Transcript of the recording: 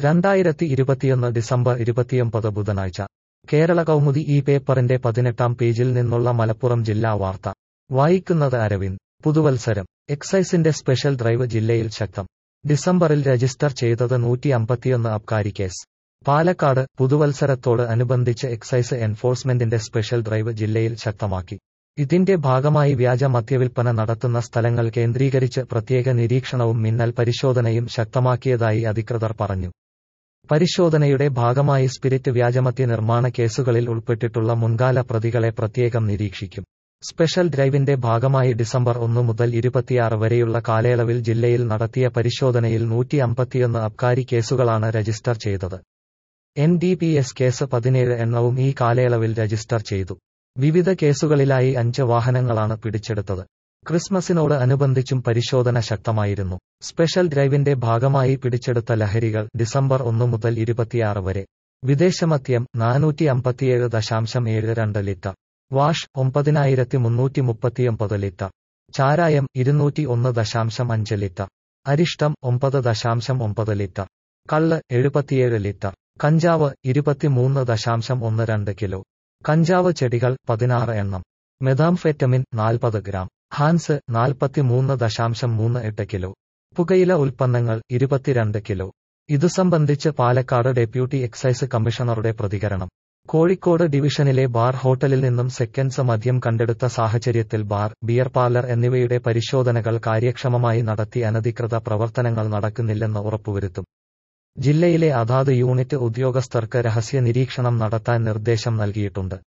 രണ്ടായിരത്തി ഇരുപത്തിയൊന്ന് ഡിസംബർ ഇരുപത്തിയൊമ്പത് ബുധനാഴ്ച കേരള കൗമുദി ഈ പേപ്പറിന്റെ പതിനെട്ടാം പേജിൽ നിന്നുള്ള മലപ്പുറം ജില്ലാ വാർത്ത വായിക്കുന്നത് അരവിന്ദ് പുതുവത്സരം എക്സൈസിന്റെ സ്പെഷ്യൽ ഡ്രൈവ് ജില്ലയിൽ ശക്തം ഡിസംബറിൽ രജിസ്റ്റർ ചെയ്തത് നൂറ്റി അമ്പത്തിയൊന്ന് അബ്കാരി കേസ് പാലക്കാട് പുതുവത്സരത്തോട് അനുബന്ധിച്ച് എക്സൈസ് എൻഫോഴ്സ്മെന്റിന്റെ സ്പെഷ്യൽ ഡ്രൈവ് ജില്ലയിൽ ശക്തമാക്കി ഇതിന്റെ ഭാഗമായി വ്യാജ മദ്യവിൽപ്പന നടത്തുന്ന സ്ഥലങ്ങൾ കേന്ദ്രീകരിച്ച് പ്രത്യേക നിരീക്ഷണവും മിന്നൽ പരിശോധനയും ശക്തമാക്കിയതായി അധികൃതർ പറഞ്ഞു പരിശോധനയുടെ ഭാഗമായി സ്പിരിറ്റ് വ്യാജമദ്യ നിർമ്മാണ കേസുകളിൽ ഉൾപ്പെട്ടിട്ടുള്ള മുൻകാല പ്രതികളെ പ്രത്യേകം നിരീക്ഷിക്കും സ്പെഷ്യൽ ഡ്രൈവിന്റെ ഭാഗമായി ഡിസംബർ ഒന്ന് മുതൽ ഇരുപത്തിയാറ് വരെയുള്ള കാലയളവിൽ ജില്ലയിൽ നടത്തിയ പരിശോധനയിൽ നൂറ്റി അമ്പത്തിയൊന്ന് അബ്കാരി കേസുകളാണ് രജിസ്റ്റർ ചെയ്തത് N D P S case പതിനേഴ് എണ്ണവും ഈ കാലയളവിൽ രജിസ്റ്റർ ചെയ്തു വിവിധ കേസുകളിലായി അഞ്ച് വാഹനങ്ങളാണ് പിടിച്ചെടുത്തത് ക്രിസ്മസിനോട് അനുബന്ധിച്ചും പരിശോധന ശക്തമായിരുന്നു സ്പെഷ്യൽ ഡ്രൈവിന്റെ ഭാഗമായി പിടിച്ചെടുത്ത ലഹരികൾ ഡിസംബർ ഒന്ന് മുതൽ ഇരുപത്തിയാറ് വരെ വിദേശമദ്യം നാനൂറ്റി അമ്പത്തിയേഴ് ദശാംശം ഏഴ് രണ്ട് ലിറ്റർ വാഷ് ഒമ്പതിനായിരത്തി മുന്നൂറ്റി മുപ്പത്തിയൊമ്പത് ലിറ്റർ ചാരായം ഇരുന്നൂറ്റി ഒന്ന് ദശാംശം അഞ്ച് ലിറ്റർ അരിഷ്ടം ഒമ്പത് ദശാംശം ഒമ്പത് ലിറ്റർ കള്ള് എഴുപത്തിയേഴ് ലിറ്റർ കഞ്ചാവ് ഇരുപത്തിമൂന്ന് ദശാംശം ഒന്ന് രണ്ട് കിലോ കഞ്ചാവ് ചെടികൾ പതിനാറ് എണ്ണം മെതാംഫെറ്റമിൻ നാൽപ്പത് ഗ്രാം ഹാൻസ് നാൽപ്പത്തിമൂന്ന് ദശാംശം മൂന്ന് എട്ട് കിലോ പുകയില ഉൽപ്പന്നങ്ങൾ ഇരുപത്തിരണ്ട് കിലോ ഇതു സംബന്ധിച്ച് പാലക്കാട് ഡെപ്യൂട്ടി എക്സൈസ് കമ്മീഷണറുടെ പ്രതികരണം കോഴിക്കോട് ഡിവിഷനിലെ ബാർ ഹോട്ടലിൽ നിന്നും സെക്കൻഡ്സ് മദ്യം കണ്ടെടുത്ത സാഹചര്യത്തിൽ ബാർ ബിയർ പാർലർ എന്നിവയുടെ പരിശോധനകൾ കാര്യക്ഷമമായി നടത്തി അനധികൃത പ്രവർത്തനങ്ങൾ നടക്കുന്നില്ലെന്ന് ഉറപ്പുവരുത്തും ജില്ലയിലെ അതാത് യൂണിറ്റ് ഉദ്യോഗസ്ഥർക്ക് രഹസ്യ നിരീക്ഷണം നടത്താൻ നിർദ്ദേശം നൽകിയിട്ടുണ്ട്